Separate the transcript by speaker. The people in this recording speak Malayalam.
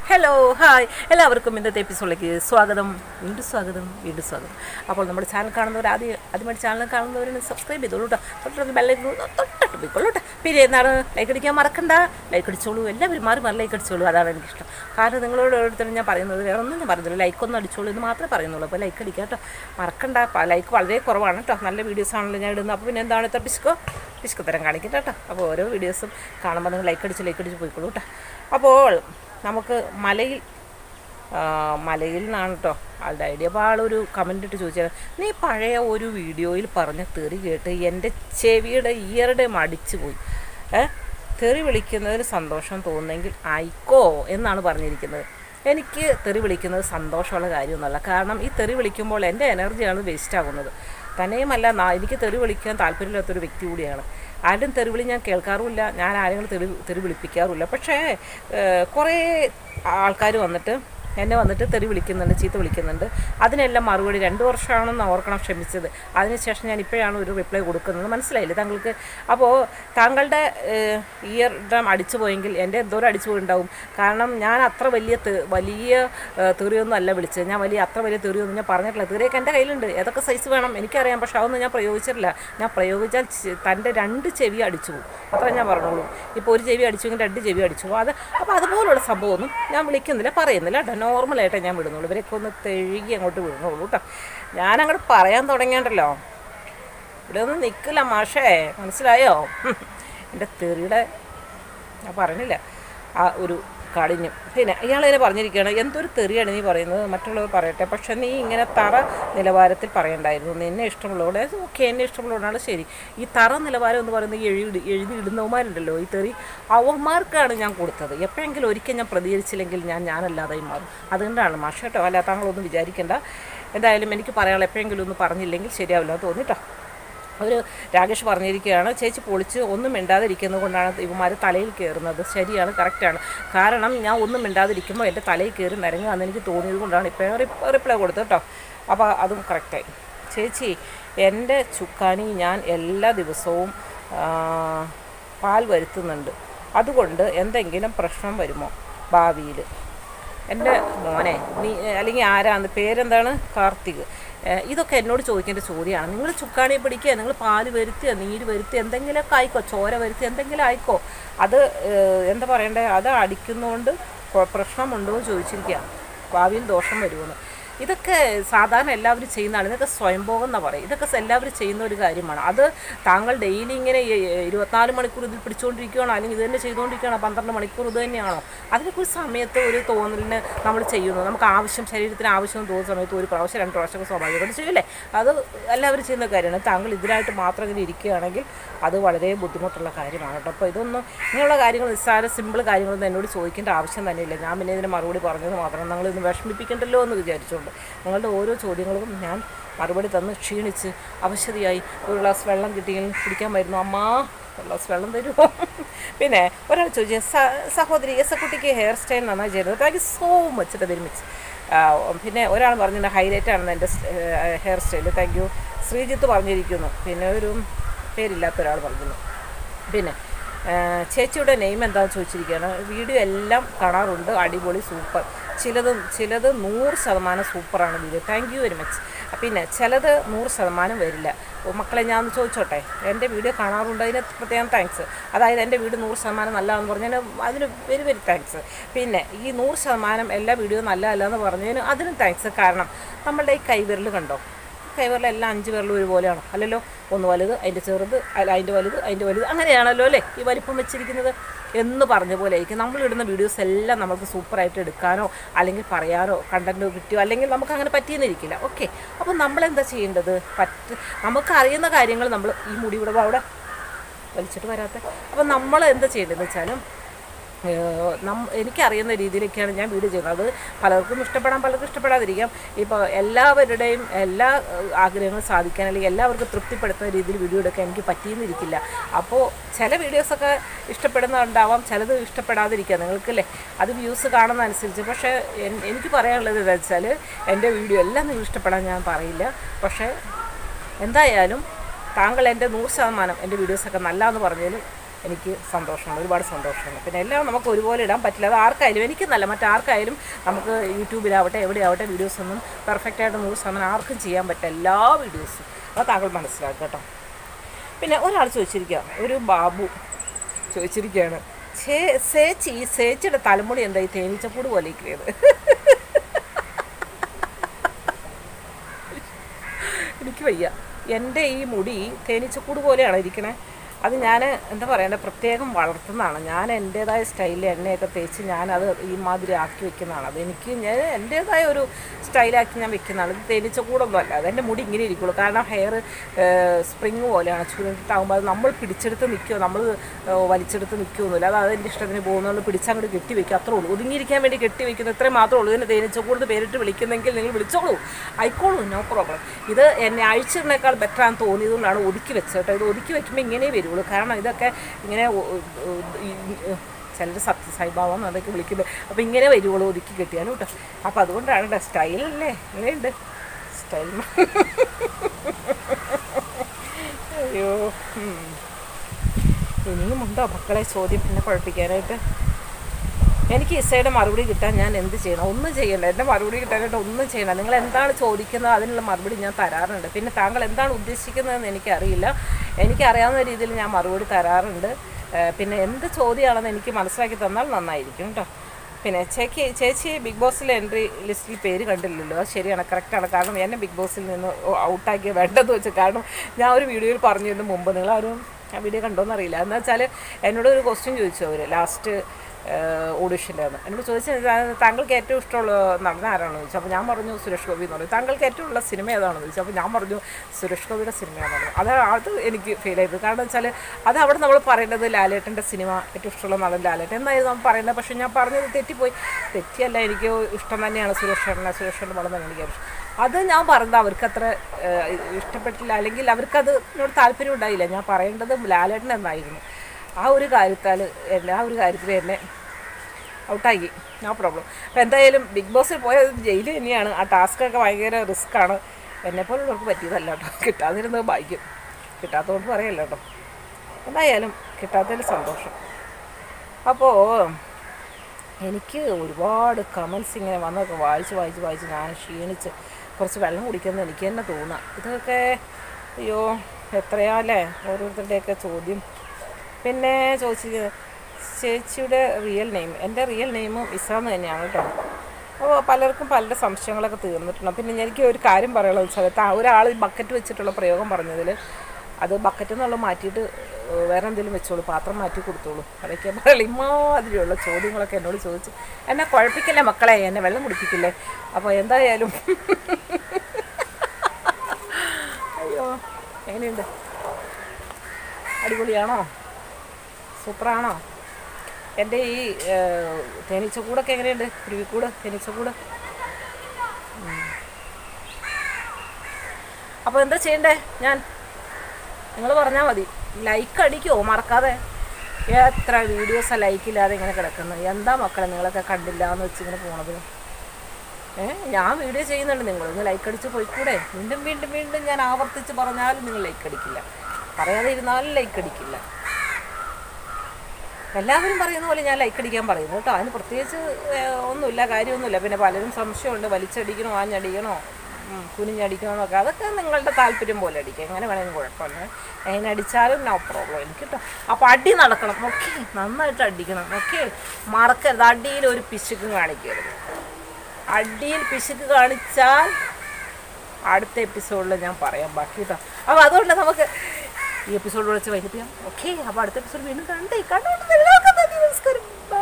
Speaker 1: ഹലോ ഹായ് എല്ലാവർക്കും ഇന്നത്തെ എപ്പിസോഡിലേക്ക് സ്വാഗതം വീണ്ടും സ്വാഗതം വീണ്ടും സ്വാഗതം അപ്പോൾ നമ്മുടെ ചാനൽ കാണുന്നവർ ആദ്യം ആദ്യമായിട്ട് ചാനൽ കാണുന്നവരൊന്ന് സബ്സ്ക്രൈബ് ചെയ്തോളൂ കേട്ടോ തൊട്ടടുത്ത് ബെല്ലൈക്കൺ തൊട്ടിട്ട് പോയിക്കോളൂ കേട്ടോ പിന്നെ എന്താണ് ലൈക്ക് അടിക്കാൻ മറക്കണ്ട ലൈക്ക് അടിച്ചോളൂ എല്ലാവരും മാറി മാറി ലൈക്ക് അടിച്ചോളൂ അതാണ് എനിക്കിഷ്ടം കാരണം നിങ്ങളോട് ഓരോരുത്തരും ഞാൻ പറയുന്നത് വേറെ ഒന്നും ഞാൻ പറയുന്നില്ല ലൈക്ക് ഒന്നും അടിച്ചോളൂ എന്ന് മാത്രമേ പറയുന്നുള്ളൂ അപ്പോൾ ലൈക്ക് അടിക്കാം കേട്ടോ മറക്കണ്ട ലൈക്ക് വളരെ കുറവാണ് കേട്ടോ നല്ല വീഡിയോസ് ആണല്ലോ ഞാൻ ഇടുന്നത് അപ്പോൾ പിന്നെ എന്താണ് ഇത്ര പിസ്കോ പിസ്കോ തരം കാണിക്കട്ടെ കേട്ടോ അപ്പോൾ ഓരോ വീഡിയോസും കാണുമ്പോൾ നിങ്ങൾ ലൈക്ക് അടിച്ച് ലൈക്ക് അടിച്ച് പോയിക്കോളൂ കേട്ടോ അപ്പോൾ നമുക്ക് മലയിൽ ആ, മലയിൽ നിന്നാണ് കേട്ടോ ആളുടെ ഐഡിയ അപ്പോൾ ആളൊരു കമൻ്റ് ഇട്ട് ചോദിച്ചാൽ നീ പഴയ ഒരു വീഡിയോയിൽ പറഞ്ഞ തെറി കേട്ട് എൻ്റെ ചെവിയുടെ ഇയറുടെ മടിച്ചു പോയി ഏ തെറി വിളിക്കുന്നതിന് സന്തോഷം തോന്നുന്നെങ്കിൽ ആയിക്കോ എന്നാണ് പറഞ്ഞിരിക്കുന്നത് എനിക്ക് തെറി വിളിക്കുന്നത് സന്തോഷമുള്ള കാര്യമൊന്നുമല്ല കാരണം ഈ തെറി വിളിക്കുമ്പോൾ എൻ്റെ എനർജിയാണ് വേസ്റ്റ് ആകുന്നത് തന്നെയുമല്ല നാ- എനിക്ക് തെറി വിളിക്കാൻ താല്പര്യമില്ലാത്തൊരു വ്യക്തി കൂടിയാണ് ആരും തെറിവിളി ഞാൻ കേൾക്കാറുമില്ല ഞാൻ ആരെങ്കിലും തെറി തെറി വിളിപ്പിക്കാറുമില്ല പക്ഷേ ഏഹ്, കുറേ ആൾക്കാർ വന്നിട്ട് എന്നെ വന്നിട്ട് തെറി വിളിക്കുന്നുണ്ട് ചീത്ത വിളിക്കുന്നുണ്ട് അതിനെല്ലാം മറുപടി രണ്ട് വർഷമാണെന്ന് ഓർക്കണം ക്ഷമിച്ചത് അതിനുശേഷം ഞാൻ ഇപ്പോഴാണ് ഒരു റിപ്ലൈ കൊടുക്കുന്നത് മനസ്സിലായില്ലേ താങ്കൾക്ക് അപ്പോൾ താങ്കളുടെ ഇയർ ഡ്രം അടിച്ചു പോയെങ്കിൽ എൻ്റെ എന്തോരം അടിച്ചു പോയിട്ടുണ്ടാവും കാരണം ഞാൻ അത്ര വലിയ തെ- വലിയ ഏഹ്, തെറിയൊന്നും അല്ല വിളിച്ചത് ഞാൻ വലിയ അത്ര വലിയ തെറിയൊന്നും ഞാൻ പറഞ്ഞിട്ടില്ല തെറിയൊക്കെ എൻ്റെ കയ്യിലുണ്ട് ഏതൊക്കെ സൈസ് വേണം എനിക്കറിയാം പക്ഷെ അതൊന്നും ഞാൻ പ്രയോഗിച്ചിട്ടില്ല ഞാൻ പ്രയോഗിച്ചാൽ ചെ- തൻ്റെ രണ്ട് ചെവി അടിച്ചു പോകും അത്ര ഞാൻ പറഞ്ഞോളൂ ഇപ്പോൾ ഒരു ചെവി അടിച്ചുവെങ്കിൽ രണ്ട് ചെവി അടിച്ചു പോകും അത് അപ്പോൾ അതുപോലുള്ള സംഭവമൊന്നും ഞാൻ വിളിക്കുന്നില്ല പറയുന്നില്ല കേട്ടോ നോർമലായിട്ടേ ഞാൻ വിടുന്നുള്ളൂ ഇവരൊക്കെ ഒന്ന് തെഴുകി അങ്ങോട്ട് വിടുന്നുള്ളൂ കേട്ടോ ഞാനങ്ങോട്ട് പറയാൻ തുടങ്ങിയാണ്ടല്ലോ ഇവിടെ ഒന്നും നിൽക്കില്ല മാഷേ മനസ്സിലായോ ഹും. എൻ്റെ തെറിയുടെ ഞാൻ പറഞ്ഞില്ല ആ ഒരു കാഠിന്യം പിന്നെ ഇയാളിങ്ങനെ പറഞ്ഞിരിക്കുകയാണ് എന്തൊരു തെറിയാണ് നീ പറയുന്നത് മറ്റുള്ളവർ പറയട്ടെ പക്ഷെ നീ ഇങ്ങനെ തറ നിലവാരത്തിൽ പറയണ്ടായിരുന്നു നിന്നെ ഇഷ്ടമുള്ളതോടെ ഓക്കെ എന്നെ ഇഷ്ടമുള്ളതുകൊണ്ടാണ് ശരി ഈ തറ നിലവാരം എന്ന് പറയുന്നത് ഈ എഴുതി എഴുതി ഇടുന്നവന്മാരുണ്ടല്ലോ ഈ തെറി അവന്മാർക്കാണ് ഞാൻ കൊടുത്തത് എപ്പോഴെങ്കിലും ഒരിക്കൽ ഞാൻ പ്രതികരിച്ചില്ലെങ്കിൽ ഞാൻ ഞാനല്ലാതായി മാറും അതുകൊണ്ടാണ് മാഷ കേട്ടോ അല്ല താങ്കളൊന്നും വിചാരിക്കേണ്ട എന്തായാലും എനിക്ക് പറയാനുള്ള എപ്പോഴെങ്കിലും ഒന്ന് പറഞ്ഞില്ലെങ്കിൽ ശരിയാവില്ല തോന്നിട്ടോ ഒരു രാകേഷ് പറഞ്ഞിരിക്കുകയാണ് ചേച്ചി പൊളിച്ച് ഒന്നും മിണ്ടാതിരിക്കുന്നത് കൊണ്ടാണ് ഇവന്മാർ തലയിൽ കയറുന്നത് ശരിയാണ് കറക്റ്റാണ് കാരണം ഞാൻ ഒന്നും മിണ്ടാതിരിക്കുമ്പോൾ എൻ്റെ തലയിൽ കയറി നിരങ്ങുകയെന്ന് എനിക്ക് തോന്നിയത് കൊണ്ടാണ് ഇപ്പോൾ റിപ്ലൈ കൊടുത്തത് കേട്ടോ അപ്പോൾ അതും കറക്റ്റായി ചേച്ചി എൻ്റെ ചുക്കാനി ഞാൻ എല്ലാ ദിവസവും ആ, പാൽ വരുത്തുന്നുണ്ട് അതുകൊണ്ട് എന്തെങ്കിലും പ്രശ്നം വരുമോ ഭാവിയിൽ എൻ്റെ മോനെ നീ അല്ലെങ്കിൽ ആരാന്ന് പേരെന്താണ് കാർത്തിക് ഏഹ് ഇതൊക്കെ എന്നോട് ചോദിക്കേണ്ട ചോദ്യമാണ് നിങ്ങൾ ചുക്കാണി പിടിക്കുക നിങ്ങൾ പാല് വരുത്തുക നീര് വരുത്തുക എന്തെങ്കിലുമൊക്കെ ആയിക്കോ ചോര വരുത്തുക എന്തെങ്കിലും ആയിക്കോ അത് ഏഹ് എന്താ പറയണ്ടേ അത് അടിക്കുന്നതുകൊണ്ട് കൊ- പ്രശ്നമുണ്ടോ എന്ന് ചോദിച്ചിരിക്കുക ഭാവിയിൽ ദോഷം വരുമെന്ന് ഇതൊക്കെ സാധാരണ എല്ലാവരും ചെയ്യുന്നതാണ് ഇതൊക്കെ സ്വയംഭോഗം എന്നാണ് പറയും ഇതൊക്കെ എല്ലാവരും ചെയ്യുന്ന ഒരു കാര്യമാണ് അത് താങ്കൾ ഡെയിലി ഇങ്ങനെ ഈ ഇരുപത്തിനാല് മണിക്കൂർ ഇതിൽ പിടിച്ചുകൊണ്ടിരിക്കുകയാണോ അല്ലെങ്കിൽ ഇത് തന്നെ ചെയ്തുകൊണ്ടിരിക്കുകയാണോ പന്ത്രണ്ട് മണിക്കൂർ ഇത് തന്നെയാണോ അതിനൊക്കെ ഒരു സമയത്ത് ഒരു തോന്നലിന് നമ്മൾ ചെയ്യുന്നു നമുക്ക് ആവശ്യം ശരീരത്തിന് ആവശ്യം തോന്നുന്ന സമയത്ത് ഒരു പ്രാവശ്യം രണ്ട് പ്രാവശ്യമൊക്കെ സ്വാഭാവികമായിട്ട് ചെയ്യില്ലേ അത് എല്ലാവരും ചെയ്യുന്ന കാര്യമാണ് താങ്കൾ ഇതിനായിട്ട് മാത്രം ഇങ്ങനെ ഇരിക്കുകയാണെങ്കിൽ അത് വളരെ ബുദ്ധിമുട്ടുള്ള കാര്യമാണ് കേട്ടോ അപ്പോൾ ഇതൊന്നും ഇങ്ങനെയുള്ള കാര്യങ്ങൾ നിസ്സാര സിമ്പിൾ കാര്യങ്ങളൊന്നും എന്നോട് ചോദിക്കേണ്ട ആവശ്യം തന്നെയില്ല ഞാൻ പിന്നെ ഇതിന് മറുപടി പറഞ്ഞത് മാത്രം നിങ്ങൾ ഇന്ന് വിഷമിപ്പിക്കണ്ടല്ലോ എന്ന് വിചാരിച്ചുകൊണ്ട് നിങ്ങളുടെ ഓരോ ചോദ്യങ്ങൾക്കും ഞാൻ മറുപടി തന്ന് ക്ഷീണിച്ച് അവശതയായി ഒരു ഗ്ലാസ് വെള്ളം കിട്ടിയെങ്കിൽ കുടിക്കാൻ വരുന്നു അമ്മാ ഒരു ഗ്ലാസ് വെള്ളം തരുമോ പിന്നെ ഒരാൾ ചോദിച്ചു "സ- സഹോദരി എസ് എ കുട്ടിക്ക് ഹെയർ സ്റ്റൈൽ നന്നായി ചെയ്തത് thank you so much very much പിന്നെ ഒരാൾ പറഞ്ഞിട്ടുണ്ട് ഹൈലൈറ്റ് ആണെന്ന് എൻ്റെ hair style thank you Sreejith പറഞ്ഞിരിക്കുന്നു പിന്നെ ഒരു പേരില്ലാത്ത ഒരാൾ പറഞ്ഞു പിന്നെ ആ, ചേച്ചിയുടെ നെയിം എന്താണെന്ന് ചോദിച്ചിരിക്കുകയാണ് വീഡിയോ എല്ലാം കാണാറുണ്ട് അടിപൊളി സൂപ്പർ ചിലത് ചിലത് നൂറ് ശതമാനം സൂപ്പറാണ് video thank you very much പിന്നെ ചിലത് നൂറ് ശതമാനം വരില്ല ഓ, മക്കളെ ഞാൻ ഒന്ന് ചോദിച്ചോട്ടെ എൻ്റെ വീഡിയോ കാണാറുണ്ട് അതിന് പ്രത്യേകം താങ്ക്സ് അതായത് എൻ്റെ വീഡിയോ നൂറ് ശതമാനം നല്ലതാണെന്ന് പറഞ്ഞതിന് അതിന് വെരി വെരി താങ്ക്സ് പിന്നെ ഈ നൂറ് ശതമാനം എല്ലാ വീഡിയോ നല്ലതല്ല എന്ന് പറഞ്ഞതിന് അതിനും താങ്ക്സ് കാരണം നമ്മളുടെ ഈ കൈവിരൽ കണ്ടോ കൈവറിലെ എല്ലാം അഞ്ച് വിരലും ഒരുപോലെയാണ് അല്ലല്ലോ ഒന്ന് വലുത് അതിൻ്റെ ചെറുത് അല്ല അതിൻ്റെ വലുത് അതിൻ്റെ വലുത് അങ്ങനെയാണല്ലോ അല്ലേ ഈ വലിപ്പം വെച്ചിരിക്കുന്നത് എന്ന് പറഞ്ഞ പോലെ ആയിരിക്കും നമ്മളിടുന്ന വീഡിയോസ് എല്ലാം നമുക്ക് സൂപ്പറായിട്ട് എടുക്കാനോ അല്ലെങ്കിൽ പറയാനോ കണ്ടൻറ്റോ കിട്ടിയോ അല്ലെങ്കിൽ നമുക്ക് അങ്ങനെ പറ്റിയെന്നിരിക്കില്ല ഓക്കെ അപ്പോൾ നമ്മളെന്താ ചെയ്യേണ്ടത് പറ്റ് നമുക്ക് അറിയുന്ന കാര്യങ്ങൾ നമ്മൾ ഈ മുടി ഇവിടെ അവിടെ വലിച്ചിട്ട് വരാത്ത അപ്പോൾ നമ്മൾ എന്താ ചെയ്യേണ്ടതെന്ന് വെച്ചാലും ഏഹ് നം- എനിക്കറിയുന്ന രീതിയിലൊക്കെയാണ് ഞാൻ വീഡിയോ ചെയ്യുന്നത് അത് പലർക്കും ഇഷ്ടപ്പെടാം പലർക്കും ഇഷ്ടപ്പെടാതിരിക്കാം ഇപ്പോൾ എല്ലാവരുടെയും എല്ലാ ഏഹ്, ആഗ്രഹങ്ങളും സാധിക്കാൻ അല്ലെങ്കിൽ എല്ലാവർക്കും തൃപ്തിപ്പെടുത്തുന്ന രീതിയിൽ വീഡിയോ എടുക്കാൻ എനിക്ക് പറ്റിയെന്നിരിക്കില്ല അപ്പോൾ ചില വീഡിയോസൊക്കെ ഇഷ്ടപ്പെടുന്നുണ്ടാവാം ചിലത് ഇഷ്ടപ്പെടാതിരിക്കുക നിങ്ങൾക്കല്ലേ അത് വ്യൂസ് കാണുന്ന അനുസരിച്ച് പക്ഷേ എൻ- എനിക്ക് പറയാനുള്ളത് എന്താ വെച്ചാൽ എൻ്റെ വീഡിയോ എല്ലാം നിങ്ങൾ ഇഷ്ടപ്പെടാൻ ഞാൻ പറയില്ല പക്ഷേ എന്തായാലും താങ്കൾ എൻ്റെ നൂറ് ശതമാനം എൻ്റെ വീഡിയോസൊക്കെ നല്ലതെന്ന് പറഞ്ഞതിൽ എനിക്ക് സന്തോഷമാണ് ഒരുപാട് സന്തോഷമാണ് പിന്നെ എല്ലാം നമുക്ക് ഒരുപോലെ ഇടാൻ പറ്റില്ല അത് ആർക്കായാലും എനിക്കെന്നല്ല മറ്റാർക്കായാലും നമുക്ക് യൂട്യൂബിലാവട്ടെ എവിടെയാവട്ടെ വീഡിയോസ് ഒന്നും പെർഫെക്റ്റ് ആയിട്ട് മൂവ്സ് അങ്ങനെ ആർക്കും ചെയ്യാൻ പറ്റില്ല എല്ലാ വീഡിയോസും അത് താങ്കൾ മനസ്സിലാക്കുക കേട്ടോ പിന്നെ ഒരാൾ ചോദിച്ചിരിക്കുക ഒരു ബാബു ചോദിച്ചിരിക്കുകയാണ് ചേ സേച്ചി സേച്ചിയുടെ തലമുടി എന്താ ഈ തേനീച്ചക്കൂട് പോലെ ഇരിക്കുന്നത് എനിക്ക് വയ്യ എൻ്റെ ഈ മുടി തേനീച്ചക്കൂട് പോലെയാണ് ഇരിക്കണേ അത് ഞാൻ എന്താ പറയണ്ടേ പ്രത്യേകം വളർത്തുന്നതാണ് ഞാൻ എൻ്റേതായ സ്റ്റൈലിൽ എണ്ണയൊക്കെ തേച്ച് ഞാനത് ഈ മാതിരി ആക്കി വെക്കുന്നതാണ് അത് എനിക്ക് ഞാൻ എൻ്റേതായ ഒരു സ്റ്റൈലാക്കി ഞാൻ വെക്കുന്നതാണ് ഇത് തേനീച്ചക്കൂടൊന്നും അല്ല അതെൻ്റെ മുടി ഇങ്ങനെ ഇരിക്കുള്ളൂ കാരണം ഹെയർ സ്പ്രിങ് പോലെയാണ് ചുരുണ്ടിട്ടാകുമ്പോൾ അത് നമ്മൾ പിടിച്ചെടുത്ത് നിൽക്കുമോ നമ്മൾ വലിച്ചെടുത്ത് നിൽക്കുമൊന്നുമില്ല അത് അതിൻ്റെ ഇഷ്ടത്തിന് പോകുന്നുള്ളൂ പിടിച്ചങ്ങോട്ട് കെട്ടി വെക്കുക അത്രേ ഉള്ളൂ ഒതുങ്ങിയിരിക്കാൻ വേണ്ടി കെട്ടി വെക്കുന്നത് ഇത്രയും മാത്രമേ ഉള്ളൂ ഇതിന് തേനീച്ചക്കൂട് പേരിട്ട് വിളിക്കുന്നെങ്കിൽ നിങ്ങൾ വിളിച്ചോളൂ ആയിക്കോളൂ നോ പ്രോബ്ലം ഇത് എന്നെ അഴിച്ചിടുന്നേക്കാൾ ബെറ്റർ ആണെന്ന് തോന്നിയതുകൊണ്ടാണ് ഒതുക്കി വെച്ചത് കേട്ടോ ഇത് ഒതുക്കി വെക്കുമ്പോൾ ഇങ്ങനെ വരുള്ളൂ കാരണം ഇതൊക്കെ ഇങ്ങനെ ഒ- ഒ- ഈ- ചിലർ സത്യസായിബാബ എന്നതൊക്കെ വിളിക്കുന്നത് അപ്പോൾ ഇങ്ങനെ വരുവുള്ളൂ ഒതുക്കി കെട്ടിയാലും കേട്ടോ അപ്പോൾ അതുകൊണ്ടാണ് കേട്ടോ സ്റ്റൈലല്ലേ ഇങ്ങനെയുണ്ട് സ്റ്റൈൽ അയ്യോ ഉം. ഇനിയും ഉണ്ടോ മക്കളെ ചോദ്യം പിന്നെ കുഴപ്പിക്കാനായിട്ട് എനിക്ക് ഇസയുടെ മറുപടി കിട്ടാൻ ഞാൻ എന്ത് ചെയ്യണം ഒന്നും ചെയ്യണ്ട എൻ്റെ മറുപടി കിട്ടാനായിട്ട് ഒന്നും ചെയ്യണം നിങ്ങൾ എന്താണ് ചോദിക്കുന്നത് അതിനുള്ള മറുപടി ഞാൻ തരാറുണ്ട് പിന്നെ താങ്കൾ എന്താണ് ഉദ്ദേശിക്കുന്നതെന്ന് എനിക്കറിയില്ല എനിക്കറിയാവുന്ന രീതിയിൽ ഞാൻ മറുപടി തരാറുണ്ട് ഏഹ് പിന്നെ എന്ത് ചോദ്യമാണെന്ന് എനിക്ക് മനസ്സിലാക്കി തന്നാൽ നന്നായിരിക്കും കേട്ടോ പിന്നെ ചേച്ചി ചേച്ചി ബിഗ് ബോസിലെ എൻട്രി ലിസ്റ്റിൽ പേര് കണ്ടില്ലല്ലോ അത് ശരിയാണ് കറക്റ്റാണ് കാരണം എന്നെ ബിഗ് ബോസിൽ നിന്ന് ഔട്ടാക്കിയ വേണ്ടെന്ന് വെച്ചു കാരണം ഞാൻ ഒരു വീഡിയോയിൽ പറഞ്ഞതിന് മുമ്പ് നിങ്ങളാരും ആ വീഡിയോ കണ്ടോന്നറിയില്ല എന്താ വെച്ചാൽ എന്നോട് ഒരു ക്വസ്റ്റ്യൻ ചോദിച്ചു അവർ ലാസ്റ്റ് ഓഡിഷൻ്റെ ആണ് എന്നോട് ചോദിച്ചത് താങ്കൾക്ക് ഏറ്റവും ഇഷ്ടമുള്ള നടൻ ആരാണെന്ന് ചോദിച്ചു അപ്പോൾ ഞാൻ പറഞ്ഞു സുരേഷ് ഗോപി എന്ന് പറഞ്ഞു താങ്കൾക്ക് ഏറ്റവും ഉള്ള സിനിമ ഏതാണെന്ന് ചോദിച്ചു അപ്പോൾ ഞാൻ പറഞ്ഞു സുരേഷ് ഗോപിയുടെ സിനിമയാണെന്ന് പറഞ്ഞു അത് അത് എനിക്ക് ഫീൽ ചെയ്തു കാരണം വെച്ചാൽ അത് അവിടെ നമ്മൾ പറയേണ്ടത് ലാലേട്ടൻ്റെ സിനിമ ഏറ്റവും ഇഷ്ടമുള്ള നടൻ ലാലേട്ടൻ എന്നായിരുന്നു നമ്മൾ പറയുന്നത് പക്ഷേ ഞാൻ പറഞ്ഞത് തെറ്റിപ്പോയി തെറ്റിയല്ല എനിക്ക് ഇഷ്ടം തന്നെയാണ് സുരേഷ് ചേട്ടനെ സുരേഷ് ചേട്ടൻ പടം തന്നെ എനിക്ക് ഇഷ്ടം അത് ഞാൻ പറഞ്ഞത് അവർക്ക് അത്ര ഇഷ്ടപ്പെട്ടില്ല അല്ലെങ്കിൽ അവർക്കത് എന്നോട് താല്പര്യം ഉണ്ടായില്ല ഞാൻ പറയേണ്ടത് ലാലേട്ടൻ എന്നായിരുന്നു ആ ഒരു കാര്യത്താൽ എന്നെ ആ ഒരു കാര്യത്തിൽ എന്നെ ഔട്ടാക്കി നോ പ്രോബ്ലം അപ്പോൾ എന്തായാലും ബിഗ് ബോസിൽ പോയത് ജയിൽ തന്നെയാണ് ആ ടാസ്കൊക്കെ ഭയങ്കര റിസ്ക്കാണ് എന്നെപ്പോലുള്ളവർക്ക് പറ്റിയതല്ല കേട്ടോ കിട്ടാതിരുന്നത് ഭാഗ്യം കിട്ടാത്തതുകൊണ്ട് പറയല്ല കേട്ടോ എന്തായാലും കിട്ടാത്തതിൽ സന്തോഷം അപ്പോൾ എനിക്ക് ഒരുപാട് കമൻസ് ഇങ്ങനെ വന്നൊക്കെ വായിച്ച് വായിച്ച് വായിച്ച് ഞാൻ ക്ഷീണിച്ച് കുറച്ച് വെള്ളം കുടിക്കുന്നത് എനിക്ക് തന്നെ തോന്നുക ഇതൊക്കെ അയ്യോ എത്രയാ അല്ലേ ഓരോരുത്തരുടെയൊക്കെ ചോദ്യം പിന്നെ ചോദിച്ചത് ചേച്ചിയുടെ റിയൽ നെയിം എൻ്റെ റിയൽ നെയിമും ഇസാന്ന് തന്നെയാണ് കേട്ടോ അപ്പോൾ പലർക്കും പലരുടെ സംശയങ്ങളൊക്കെ തീർന്നിട്ടുണ്ട് പിന്നെ എനിക്ക് ഒരു കാര്യം പറയാനുള്ളത് വെച്ചാൽ താ- ഒരാൾ ഈ ബക്കറ്റ് വെച്ചിട്ടുള്ള പ്രയോഗം പറഞ്ഞതിൽ അത് ബക്കറ്റ് എന്നുള്ള മാറ്റിയിട്ട് ഏഹ്, വേറെ എന്തെങ്കിലും വെച്ചോളൂ പാത്രം മാറ്റി കൊടുത്തോളൂ അതൊക്കെ പറയുള്ളൂ ഇമാതിരിയുള്ള ചോദ്യങ്ങളൊക്കെ എന്നോട് ചോദിച്ചു എന്നെ കുഴപ്പിക്കില്ലേ മക്കളെ എന്നെ വെള്ളം കുടിപ്പിക്കില്ലേ അപ്പോൾ എന്തായാലും അയ്യോ എങ്ങനെയുണ്ട് അടിപൊളിയാണോ സൂപ്പറാണോ എൻ്റെ ഈ ഏഹ്, തേനീച്ചക്കൂടൊക്കെ എങ്ങനെയുണ്ട് കുരുവിക്കൂട് തേനീച്ചക്കൂട് അപ്പോൾ എന്താ ചെയ്യണ്ടേ ഞാൻ നിങ്ങൾ പറഞ്ഞാൽ മതി ലൈക്ക് അടിക്കുമോ മറക്കാതെ എത്ര വീഡിയോസാണ് ലൈക്കില്ലാതെ ഇങ്ങനെ കിടക്കുന്നത് എന്താ മക്കളെ നിങ്ങളൊക്കെ കണ്ടില്ല എന്ന് വെച്ച് ഇങ്ങനെ പോണത് ഏ ഞാൻ വീഡിയോ ചെയ്യുന്നുണ്ട് നിങ്ങൾ ഒന്ന് ലൈക്ക് അടിച്ച് പോയിക്കൂടെ വീണ്ടും വീണ്ടും വീണ്ടും ഞാൻ ആവർത്തിച്ച് പറഞ്ഞാലും നിങ്ങൾ ലൈക്ക് അടിക്കില്ല പറയാതെ ഇരുന്നാലും ലൈക്ക് അടിക്കില്ല എല്ലാവരും പറയുന്ന പോലെ ഞാൻ ലൈക്ക് അടിക്കാൻ പറയുന്നു കേട്ടോ അതിന് പ്രത്യേകിച്ച് ഏഹ്, ഒന്നുമില്ല കാര്യമൊന്നുമില്ല പിന്നെ പലരും സംശയമുണ്ട് വലിച്ചടിക്കണോ ആഞ്ഞടിക്കണോ ഉം, കുനിഞ്ഞടിക്കണോ എന്നൊക്കെ അതൊക്കെ നിങ്ങളുടെ താല്പര്യം പോലെ അടിക്കുക എങ്ങനെ വേണമെങ്കിലും കുഴപ്പമില്ല എങ്ങനെ അടിച്ചാലും നോ പ്രോബ്ലം എനിക്ക് കേട്ടോ അപ്പോൾ അടി നടക്കണം ഓക്കെ നന്നായിട്ട് അടിക്കണം ഓക്കെ മറക്കരുത് അടിയിൽ ഒരു പിശുക്കും കാണിക്കരുത് അടിയിൽ പിശുക്ക് കാണിച്ചാൽ അടുത്ത എപ്പിസോഡിൽ ഞാൻ പറയാം ബാക്കി കേട്ടോ അപ്പോൾ അതുകൊണ്ട് നമുക്ക് ഈ എപ്പിസോഡ് വെച്ച് വൈകിട്ട് ചെയ്യാം ഓക്കെ അപ്പോൾ അടുത്ത എപ്പിസോഡ് വീണ്ടും കണ്ടേ കണ്ടോണ്ട് നമസ്കാരം